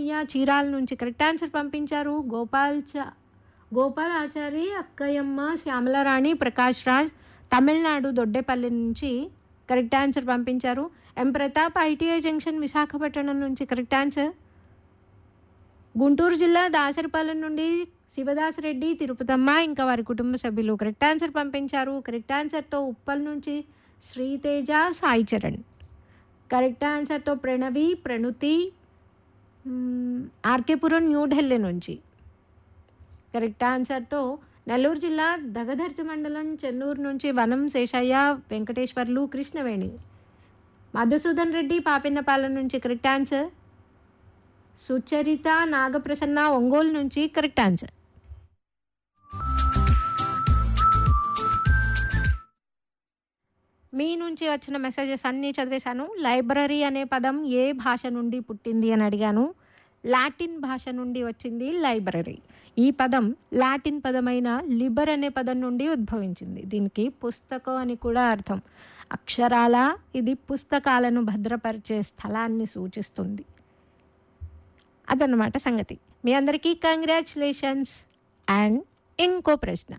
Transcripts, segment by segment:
రామయ్య చీరాల నుంచి correct answer పంపించారు గోపాల్ చ గోపాల్ ఆచారి అక్కయ్యమ్మ శ్యామలరాణి ప్రకాష్ రాజ్ తమిళనాడు దొడ్డేపల్లి నుంచి కరెక్ట్ ఆన్సర్ పంపించారు M Pratap ITI junction Visakhapatnam నుంచి కరెక్ట్ ఆన్సర్ గుంటూరు జిల్లా దాసరిపాలెం నుండి శివదాసరెడ్డి తిరుపతమ్మ ఇంకా వారి కుటుంబ సభ్యులు కరెక్ట్ ఆన్సర్ పంపించారు కరెక్ట్ ఆన్సర్తో ఉప్పల్ నుంచి శ్రీతేజ సాయి చరణ్ కరెక్ట్ ఆన్సర్తో ప్రణవి ప్రణుతి మ్మ్, ఆర్కేపురం న్యూఢిల్లీ నుంచి కరెక్ట్ ఆన్సర్తో నెల్లూరు జిల్లా దగదర్తి మండలం చెన్నూరు నుంచి వనం శేషయ్య వెంకటేశ్వర్లు కృష్ణవేణి మధుసూదన్ రెడ్డి పాపిన్నపాలెం నుంచి కరెక్ట్ ఆన్సర్ సుచరిత నాగప్రసన్న ఒంగోలు నుంచి కరెక్ట్ ఆన్సర్ మీ నుంచి వచ్చిన మెసేజెస్ అన్నీ చదివేశాను లైబ్రరీ అనే పదం ఏ భాష నుండి పుట్టింది అని అడిగాను లాటిన్ భాష నుండి వచ్చింది లైబ్రరీ ఈ పదం లాటిన్ పదమైన లిబర్ అనే పదం నుండి ఉద్భవించింది దీనికి పుస్తకం అని కూడా అర్థం అక్షరాల ఇది పుస్తకాలను భద్రపరిచే స్థలాన్ని సూచిస్తుంది అదన్నమాట సంగతి మీ అందరికీ కంగ్రాచులేషన్స్ అండ్ ఇంకో ప్రశ్న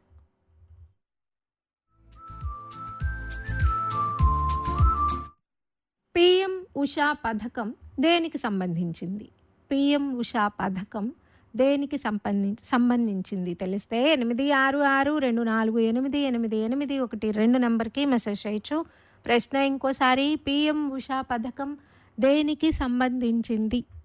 పిఎం ఉషా పథకం దేనికి సంబంధించింది పిఎం ఉషా పథకం దేనికి సంబంధించి సంబంధించింది తెలిస్తే ఎనిమిది ఆరు ఆరు రెండు నాలుగు ఎనిమిది ఎనిమిది ఎనిమిది ఒకటి రెండు నెంబర్కి మెసేజ్ చేయొచ్చు ప్రశ్న ఇంకోసారి పిఎం ఉషా పథకం దేనికి సంబంధించింది